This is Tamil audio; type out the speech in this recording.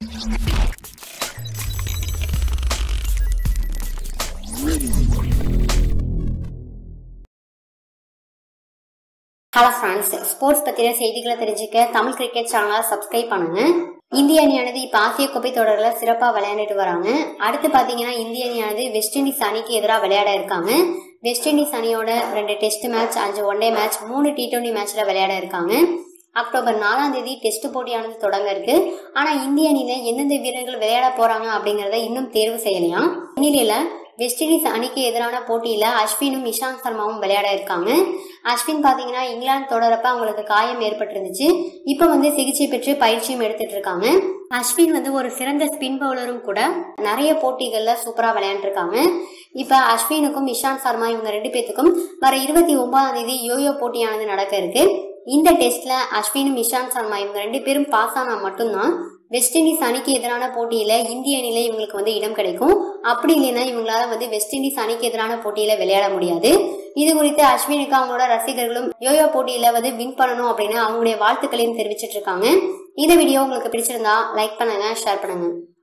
ஹலோ ஃப்ரெண்ட்ஸ் ஸ்போர்ட்ஸ் பற்றின செய்திகளை தெரிஞ்சுக்க தமிழ் கிரிக்கெட் சேனலை சப்ஸ்கிரைப் பண்ணுங்க இந்திய அணியானது இப்போ ஆசிய கோப்பை தொடரில் சிறப்பாக விளையாண்டுட்டு வராங்க அடுத்து பார்த்தீங்கன்னா இந்திய அணியானது வெஸ்ட் இண்டீஸ் அணிக்கு எதிராக விளையாட இருக்காங்க வெஸ்ட் இண்டீஸ் அணியோட ரெண்டு டெஸ்ட் மேட்ச் அஞ்சு ஒன் டே மேட்ச் மூணு டி டுவெண்ட்டி மேட்ச்சில் விளையாட இருக்காங்க அக்டோபர் நாலாம் தேதி டெஸ்ட் போட்டியானது தொடங்க இருக்கு ஆனா இந்திய அணியில எந்தெந்த வீரர்கள் விளையாட போறாங்க அப்படிங்கறத இன்னும் தேர்வு செய்யலையாம் இந்நிலையில வெஸ்ட் இண்டீஸ் அணிக்கு எதிரான போட்டியில அஸ்வினும் இஷாந்த் சர்மாவும் விளையாட இருக்காங்க அஸ்வின் பாத்தீங்கன்னா இங்கிலாந்து தொடரப்ப அவங்களுக்கு காயம் ஏற்பட்டிருந்துச்சு இப்ப வந்து சிகிச்சை பெற்று பயிற்சியும் எடுத்துட்டு இருக்காங்க அஸ்வின் வந்து ஒரு சிறந்த ஸ்பின் பவுலரும் கூட நிறைய போட்டிகள்ல சூப்பரா விளையாண்டுருக்காங்க இப்ப அஸ்வினுக்கும் இஷாந்த் சர்மா இவங்க ரெண்டு பேத்துக்கும் வர இருபத்தி ஒன்பதாம் தேதி யோயோ போட்டியானது நடக்க இருக்கு இந்த டெஸ்ட்ல அஸ்வினும் இஷாந்த் சர்மா இவங்க ரெண்டு பேரும் பாஸ் ஆனா மட்டும்தான் வெஸ்ட் இண்டீஸ் அணிக்கு எதிரான போட்டியில இந்திய அணியில இவங்களுக்கு வந்து இடம் கிடைக்கும் அப்படி இல்லைன்னா இவங்களால வந்து வெஸ்ட் இண்டீஸ் அணிக்கு எதிரான போட்டியில விளையாட முடியாது இது குறித்து அஸ்வினுக்கு அவங்களோட ரசிகர்களும் யோயோ போட்டியில வந்து வின் பண்ணணும் அப்படின்னு அவங்களுடைய வாழ்த்துக்களையும் தெரிவிச்சிட்டு இருக்காங்க இந்த வீடியோ உங்களுக்கு பிடிச்சிருந்தா லைக் பண்ணுங்க ஷேர் பண்ணுங்க